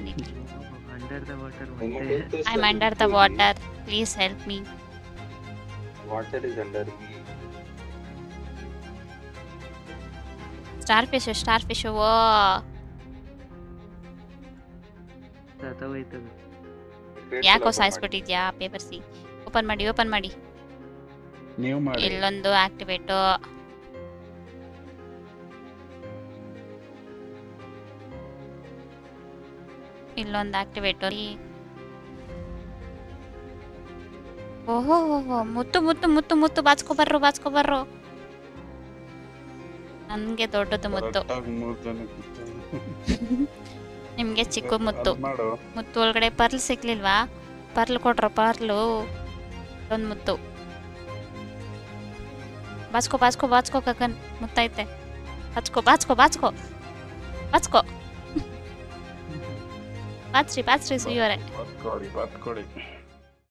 ಬಂದಿದ್ದೀನಿ under the water ಮತ್ತೆ I am under the water please help me water is under star fish star fish oh ಸತ್ತೋಯ್ತದ ಯಾಕೋ ಸಾಯಿಸ್ಬಿಟ್ಟಿದ್ಯಾ ಪೇಪರ್ಸಿ open ಮಾಡಿ ಓಪನ್ ಮಾಡಿ ನೀವು ಮಾಡಿ ಇಲ್ಲೊಂದು ಆಕ್ಟಿವೇಟು ಇಲ್ಲೊಂದು ಆಕ್ಟಿವೇಟು ಓಹೋ ಓಹೋ ಮುತ್ತು ಮುತ್ತು ಮುತ್ತು ಮುತ್ತು ಬಾಚ್ಕೊಬರ್ರು ಬಾಚ್ಕೊಬರ್ರು ನನಗೆ ದೊಡ್ಡದು ಮುತ್ತು ಕರೆಕ್ಟಾಗಿ ಮೂರ್ ಜನಕ್ಕೆ ಇತ್ತು. ನಿಮಗೆ ಚಿಕ್ಕ ಮುತ್ತು ಅದ್ ಮಾಡು ಮುತ್ತು ಒಳಗಡೆ ಪರ್ಲ್ ಸಿಗ್ಲಿಲ್ವಾ ಪರ್ಲ್ ಕೊಟ್ರ ಪರ್ಲು ಒಂದು ಮುತ್ತು ಬಾಚ್ಕೋ ಬಾಚ್ಕೋ ಬಾಚ್ಕೋ ಕಕ್ಕನ್ ಮುತ್ತೈತೆ ಬಾಚ್ಕೋ ಬಾಚ್ಕೋ ಬಾಚ್ಕೋ ಬಾಚ್ಕೋ ಬಾಚ್ರಿ ಬಾಚ್ರಿ ಸುಯ್ಯೋರೆ ಬತ್ ಕೊಡಿ ಬತ್ ಕೊಡಿ